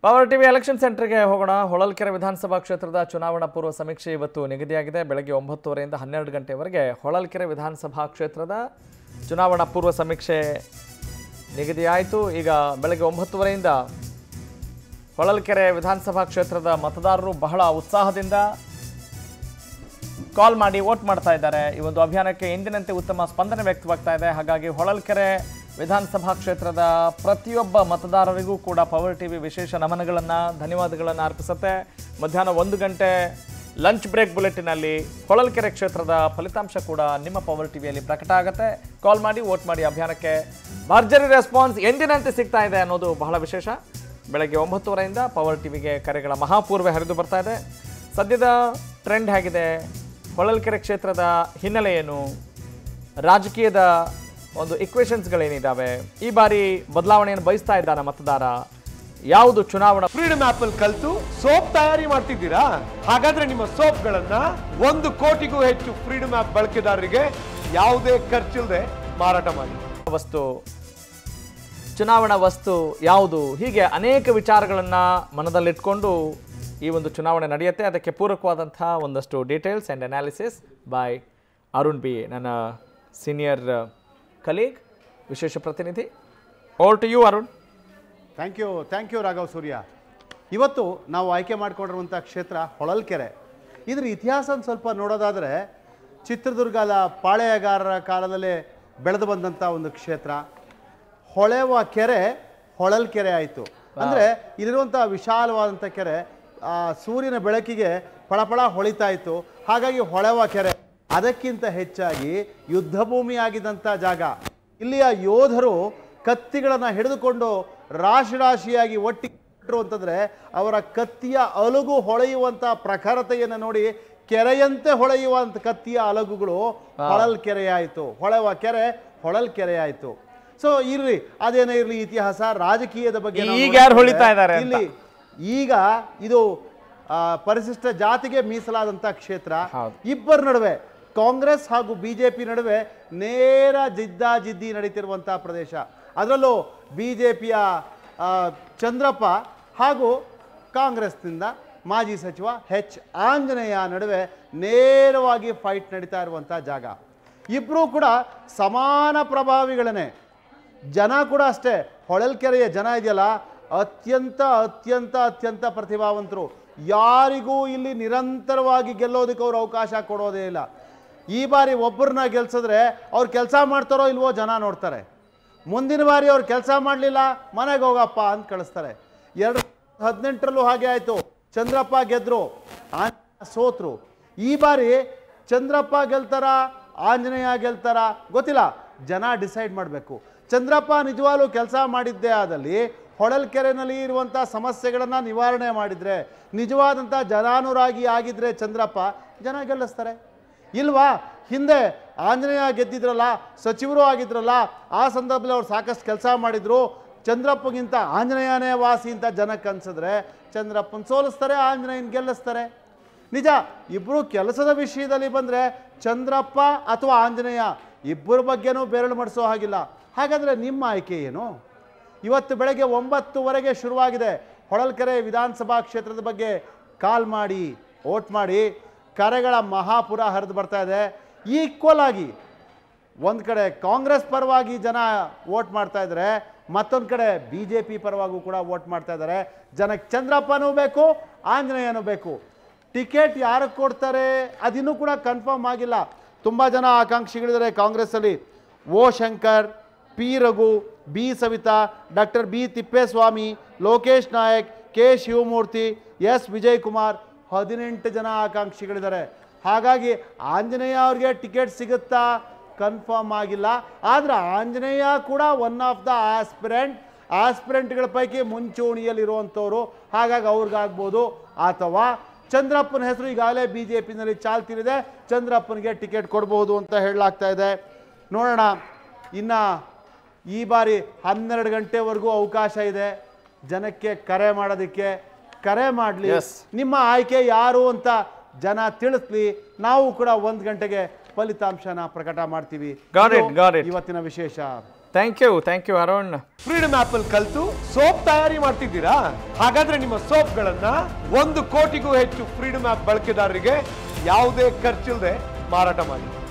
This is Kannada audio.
ಪವರ್ ಟಿವಿ ಎಲೆಕ್ಷನ್ ಸೆಂಟರ್ಗೆ ಹೋಗೋಣ ಹೊಳಲ್ಕೆರೆ ವಿಧಾನಸಭಾ ಕ್ಷೇತ್ರದ ಚುನಾವಣಾ ಪೂರ್ವ ಸಮೀಕ್ಷೆ ಇವತ್ತು ನಿಗದಿಯಾಗಿದೆ ಬೆಳಗ್ಗೆ ಒಂಬತ್ತುವರೆಯಿಂದ ಹನ್ನೆರಡು ಗಂಟೆವರೆಗೆ ಹೊಳಲ್ಕೆರೆ ವಿಧಾನಸಭಾ ಕ್ಷೇತ್ರದ ಚುನಾವಣಾ ಪೂರ್ವ ಸಮೀಕ್ಷೆ ನಿಗದಿಯಾಯಿತು ಈಗ ಬೆಳಗ್ಗೆ ಒಂಬತ್ತುವರೆಯಿಂದ ಹೊಳಲ್ಕೆರೆ ವಿಧಾನಸಭಾ ಕ್ಷೇತ್ರದ ಮತದಾರರು ಬಹಳ ಉತ್ಸಾಹದಿಂದ ಕಾಲ್ ಮಾಡಿ ವೋಟ್ ಮಾಡ್ತಾ ಇದ್ದಾರೆ ಈ ಒಂದು ಅಭಿಯಾನಕ್ಕೆ ಎಂದಿನಂತೆ ಉತ್ತಮ ಸ್ಪಂದನೆ ವ್ಯಕ್ತವಾಗ್ತಾ ಇದೆ ಹಾಗಾಗಿ ಹೊಳಲ್ಕೆರೆ ವಿಧಾನಸಭಾ ಕ್ಷೇತ್ರದ ಪ್ರತಿಯೊಬ್ಬ ಮತದಾರರಿಗೂ ಕೂಡ ಪವರ್ ಟಿವಿ ವಿಶೇಷ ನಮನಗಳನ್ನು ಧನ್ಯವಾದಗಳನ್ನು ಅರ್ಪಿಸುತ್ತೆ ಮಧ್ಯಾಹ್ನ ಒಂದು ಗಂಟೆ ಲಂಚ್ ಬ್ರೇಕ್ ಬುಲೆಟಿನಲ್ಲಿ ಹೊಳಲ್ಕೆರೆ ಕ್ಷೇತ್ರದ ಫಲಿತಾಂಶ ಕೂಡ ನಿಮ್ಮ ಪವರ್ ಟಿವಿಯಲ್ಲಿ ಪ್ರಕಟ ಆಗುತ್ತೆ ಕಾಲ್ ಮಾಡಿ ವೋಟ್ ಮಾಡಿ ಅಭಿಯಾನಕ್ಕೆ ಭರ್ಜರಿ ರೆಸ್ಪಾನ್ಸ್ ಎಂದಿನಂತೆ ಸಿಗ್ತಾ ಇದೆ ಅನ್ನೋದು ಬಹಳ ವಿಶೇಷ ಬೆಳಗ್ಗೆ ಒಂಬತ್ತುವರೆಯಿಂದ ಪವರ್ ಟಿವಿಗೆ ಕರೆಗಳ ಮಹಾಪೂರ್ವೆ ಹರಿದು ಬರ್ತಾ ಇದೆ ಸದ್ಯದ ಟ್ರೆಂಡ್ ಹೇಗಿದೆ ಹೊಳಲ್ಕೆರೆ ಕ್ಷೇತ್ರದ ಹಿನ್ನೆಲೆ ಏನು ರಾಜಕೀಯದ ಒಂದು ಇಕ್ವೇಷನ್ಸ್ಗಳೇನಿದ್ದಾವೆ ಈ ಬಾರಿ ಬದಲಾವಣೆಯನ್ನು ಬಯಸ್ತಾ ಇದ್ದಾನ ಮತದಾರ ಯಾವುದು ಚುನಾವಣಾ ಫ್ರೀಡಮ್ ಆಪ್ ಅಲ್ಲಿ ಕಲ್ತು ಸೋಪ್ ತಯಾರಿ ಮಾಡ್ತಿದ್ದೀರಾ ಹಾಗಾದ್ರೆ ನಿಮ್ಮ ಸೋಪ್ಗಳನ್ನ ಒಂದು ಕೋಟಿಗೂ ಹೆಚ್ಚು ಫ್ರೀಡಮ್ ಆಪ್ ಬಳಕೆದಾರರಿಗೆ ಯಾವುದೇ ಖರ್ಚಿಲ್ಲದೆ ಮಾರಾಟ ಮಾಡಿ ವಸ್ತು ಚುನಾವಣಾ ವಸ್ತು ಯಾವುದು ಹೀಗೆ ಅನೇಕ ವಿಚಾರಗಳನ್ನು ಮನದಲ್ಲಿಟ್ಕೊಂಡು ಈ ಒಂದು ಚುನಾವಣೆ ನಡೆಯುತ್ತೆ ಅದಕ್ಕೆ ಪೂರಕವಾದಂಥ ಒಂದಷ್ಟು details and analysis by Arun B ನನ್ನ ಸೀನಿಯರ್ ಕಲೀಗ್ ವಿಶೇಷ ಪ್ರತಿನಿಧಿ over to you Arun thank you thank you Raghav Surya ಇವತ್ತು ನಾವು ಆಯ್ಕೆ ಮಾಡಿಕೊಂಡಿರುವಂಥ ಕ್ಷೇತ್ರ ಹೊಳಲ್ಕೆರೆ ಇದ್ರ ಇತಿಹಾಸ ಒಂದು ಸ್ವಲ್ಪ ನೋಡೋದಾದರೆ ಚಿತ್ರದುರ್ಗದ ಪಾಳೆಯಗಾರರ ಕಾಲದಲ್ಲೇ ಬೆಳೆದು ಬಂದಂಥ ಒಂದು ಕ್ಷೇತ್ರ ಹೊಳೆವ ಕೆರೆ ಹೊಳಲ್ಕೆರೆ ಆಯಿತು ಅಂದರೆ ಇಲ್ಲಿರುವಂಥ ವಿಶಾಲವಾದಂಥ ಕೆರೆ ಆ, ಸೂರ್ಯನ ಬೆಳಕಿಗೆ ಫಳಫಳ ಹೊಳಿತಾ ಇತ್ತು ಹಾಗಾಗಿ ಹೊಳೆವ ಕೆರೆ ಅದಕ್ಕಿಂತ ಹೆಚ್ಚಾಗಿ ಯುದ್ಧ ಭೂಮಿಯಾಗಿದ್ದಂಥ ಜಾಗ ಇಲ್ಲಿಯ ಯೋಧರು ಕತ್ತಿಗಳನ್ನು ಹಿಡಿದುಕೊಂಡು ರಾಶಿ ರಾಶಿಯಾಗಿ ಒಟ್ಟಿಗೆ ಅಂತಂದ್ರೆ ಅವರ ಕತ್ತಿಯ ಅಲುಗು ಹೊಳೆಯುವಂತ ಪ್ರಖರತೆಯನ್ನು ನೋಡಿ ಕೆರೆಯಂತೆ ಹೊಳೆಯುವಂತ ಕತ್ತಿಯ ಅಲಗುಗಳು ಹೊಳಲ್ ಕೆರೆಯಾಯಿತು ಹೊಳೆವ ಕೆರೆ ಹೊಳಲ್ ಕೆರೆಯಾಯಿತು ಸೊ ಇರ್ಲಿ ಅದೇನೇ ಇರ್ಲಿ ಇತಿಹಾಸ ರಾಜಕೀಯದ ಬಗ್ಗೆ ನಾವು ಈಗ ಯಾರು ನೋಡೋದಾದ್ರೆ ಹೊಳಿತಾ ಇದ್ದಾರೆ ಅಂತ? ಇಲ್ಲಿ ಈಗ ಇದು ಆ, ಪರಿಶಿಷ್ಟ ಜಾತಿಗೆ ಮೀಸಲಾದಂತ ಕ್ಷೇತ್ರ ಹೌದು. ಇಬ್ಬರ ನಡುವೆ ಕಾಂಗ್ರೆಸ್ ಹಾಗೂ ಬಿಜೆಪಿ ನಡುವೆ ನೇರ ಜಿದ್ದಾಜಿದ್ದಿ ನಡೀತಿರುವಂತಹ ಪ್ರದೇಶ ಅದರಲ್ಲೂ ಬಿಜೆಪಿಯ ಚಂದ್ರಪ್ಪ ಹಾಗೂ ಕಾಂಗ್ರೆಸ್ನಿಂದ ಮಾಜಿ ಸಚಿವ ಎಚ್ ಆಂಜನೇಯ ನಡುವೆ ನೇರವಾಗಿ ಫೈಟ್ ನಡೀತಾ ಇರುವಂಥ ಜಾಗ ಇಬ್ಬರೂ ಕೂಡ ಸಮಾನ ಪ್ರಭಾವಿಗಳೇ ಜನ ಕೂಡ ಅಷ್ಟೇ ಹೊಳಲ್ಕೆರೆಯ ಜನ ಇದೆಯಲ್ಲ ಅತ್ಯಂತ ಅತ್ಯಂತ ಅತ್ಯಂತ ಪ್ರತಿಭಾವಂತರು ಯಾರಿಗೂ ಇಲ್ಲಿ ನಿರಂತರವಾಗಿ ಗೆಲ್ಲೋದಕ್ಕೆ ಅವ್ರು ಅವಕಾಶ ಕೊಡೋದೇ ಇಲ್ಲ ಈ ಬಾರಿ ಒಬ್ಬರನ್ನ ಗೆಲ್ಸಿದ್ರೆ ಅವ್ರು ಕೆಲಸ ಮಾಡ್ತಾರೋ ಇಲ್ವೋ ಜನ ನೋಡ್ತಾರೆ ಮುಂದಿನ ಬಾರಿ ಅವ್ರು ಕೆಲಸ ಮಾಡಲಿಲ್ಲ ಮನೆಗೆ ಹೋಗಪ್ಪ ಅಂತ ಕಳಿಸ್ತಾರೆ ಎರಡು ಹದಿನೆಂಟರಲ್ಲೂ ಹಾಗೆ ಆಯಿತು ಚಂದ್ರಪ್ಪ ಗೆದ್ರು ಆಂಜನೇಯ ಸೋತ್ರು ಈ ಬಾರಿ ಚಂದ್ರಪ್ಪ ಗೆಲ್ತಾರ ಆಂಜನೇಯ ಗೆಲ್ತಾರ ಗೊತ್ತಿಲ್ಲ ಜನ ಡಿಸೈಡ್ ಮಾಡಬೇಕು ಚಂದ್ರಪ್ಪ ನಿಜವಾಗ್ಲೂ ಕೆಲಸ ಮಾಡಿದ್ದೇ ಆದಲ್ಲಿ ಹೊಳಲ್ಕೆರೆನಲ್ಲಿ ಇರುವಂಥ ಸಮಸ್ಯೆಗಳನ್ನು ನಿವಾರಣೆ ಮಾಡಿದರೆ ನಿಜವಾದಂಥ ಜನಾನುರಾಗಿ ಆಗಿದ್ರೆ ಚಂದ್ರಪ್ಪ ಜನ ಗೆಲ್ಲಿಸ್ತಾರೆ ಇಲ್ವಾ ಹಿಂದೆ ಆಂಜನೇಯ ಗೆದ್ದಿದ್ರಲ್ಲ ಸಚಿವರು ಆಗಿದ್ರಲ್ಲ ಆ ಸಂದರ್ಭದಲ್ಲಿ ಅವ್ರು ಸಾಕಷ್ಟು ಕೆಲಸ ಮಾಡಿದ್ರು ಚಂದ್ರಪ್ಪಗಿಂತ ಆಂಜನೇಯನೇ ವಾಸಿ ಅಂತ ಜನಕ್ಕೆ ಅನ್ಸಿದ್ರೆ ಚಂದ್ರಪ್ಪನ ಸೋಲಿಸ್ತಾರೆ ಆಂಜನೇಯನ ಗೆಲ್ಲಿಸ್ತಾರೆ ನಿಜ ಇಬ್ಬರು ಕೆಲಸದ ವಿಷಯದಲ್ಲಿ ಬಂದರೆ ಚಂದ್ರಪ್ಪ ಅಥವಾ ಆಂಜನೇಯ ಇಬ್ಬರ ಬಗ್ಗೆನೂ ಬೆರಳು ಮಾಡಿಸೋ ಹಾಗಿಲ್ಲ ಹಾಗಾದರೆ ನಿಮ್ಮ ಆಯ್ಕೆ ಏನು ಇವತ್ತು ಬೆಳಗ್ಗೆ ಒಂಬತ್ತುವರೆಗೆ ಶುರುವಾಗಿದೆ ಹೊಳಲ್ಕೆರೆ ವಿಧಾನಸಭಾ ಕ್ಷೇತ್ರದ ಬಗ್ಗೆ ಕಾಲ್ ಮಾಡಿ ವೋಟ್ ಮಾಡಿ ಕರೆಗಳ ಮಹಾಪುರ ಹರಿದು ಬರ್ತಾ ಇದೆ ಈಕ್ವಲ್ ಆಗಿ ಒಂದು ಕಡೆ ಕಾಂಗ್ರೆಸ್ ಪರವಾಗಿ ಜನ ವೋಟ್ ಮಾಡ್ತಾ ಇದ್ದಾರೆ ಮತ್ತೊಂದು ಕಡೆ ಬಿ ಜೆ ಪಿ ಪರವಾಗೂ ಕೂಡ ವೋಟ್ ಮಾಡ್ತಾ ಇದ್ದಾರೆ ಜನಕ್ಕೆ ಚಂದ್ರಪ್ಪನೂ ಬೇಕು ಆಂಜನೇಯನೂ ಬೇಕು ಟಿಕೆಟ್ ಯಾರು ಕೊಡ್ತಾರೆ ಅದಿನ್ನೂ ಕೂಡ ಕನ್ಫರ್ಮ್ ಆಗಿಲ್ಲ ತುಂಬ ಜನ ಆಕಾಂಕ್ಷಿಗಳಿದ್ದಾರೆ ಕಾಂಗ್ರೆಸ್ಸಲ್ಲಿ O Shankar P Raghu B Savita doctor B Thippeswamy Lokesh Nayak K Shivamurthy S Vijay Kumar ಹದಿನೆಂಟು ಜನ ಆಕಾಂಕ್ಷಿಗಳಿದ್ದಾರೆ ಹಾಗಾಗಿ ಆಂಜನೇಯ ಅವ್ರಿಗೆ ಟಿಕೆಟ್ ಸಿಗುತ್ತಾ ಕನ್ಫರ್ಮ್ ಆಗಿಲ್ಲ ಆದರೆ ಆಂಜನೇಯ ಕೂಡ ಒನ್ ಆಫ್ ದ ಆಸ್ಪಿರೆಂಟ್ ಆಸ್ಪಿರೆಂಟ್ಗಳ ಪೈಕಿ ಮುಂಚೂಣಿಯಲ್ಲಿರುವಂಥವ್ರು ಹಾಗಾಗಿ ಅವ್ರಿಗಾಗ್ಬೋದು ಅಥವಾ ಚಂದ್ರಪ್ಪನ ಹೆಸರು ಈಗಾಗಲೇ ಬಿ ಜೆ ಪಿನಲ್ಲಿ ಚಾಲ್ತಿರಿದೆ ಚಂದ್ರಪ್ಪನಿಗೆ ಟಿಕೆಟ್ ಕೊಡಬಹುದು ಅಂತ ಹೇಳಲಾಗ್ತಾ ಇದೆ ನೋಡೋಣ ಇನ್ನು ಈ ಬಾರಿ ಹನ್ನೆರಡು ಗಂಟೆವರೆಗೂ ಅವಕಾಶ ಇದೆ ಜನಕ್ಕೆ ಕರೆ ಮಾಡೋದಕ್ಕೆ ಕರೆ ಮಾಡಲಿ Yes. ನಿಮ್ಮ ಆಯ್ಕೆ ಯಾರು ಅಂತ ಜನ ತಿಳಿಸ್ಲಿ ನಾವು ಕೂಡ ಒಂದು ಗಂಟೆಗೆ ಫಲಿತಾಂಶನ ಪ್ರಕಟ ಮಾಡ್ತೀವಿ Got it, ಇದು got it. ಇವತ್ತಿನ ವಿಶೇಷ thank you thank you Arun freedom app ಅಲ್ಲಿ ಕಲ್ತು ಸೋಪ್ ತಯಾರಿ ಮಾಡ್ತಿದ್ದೀರಾ ಹಾಗಾದ್ರೆ ನಿಮ್ಮ ಸೋಪ್ಗಳನ್ನ ಒಂದು ಕೋಟಿಗೂ ಹೆಚ್ಚು ಫ್ರೀಡಮ್ ಆಪ್ ಬಳಕೆದಾರರಿಗೆ ಯಾವುದೇ ಖರ್ಚಿಲ್ಲದೆ ಮಾರಾಟ ಮಾಡಿ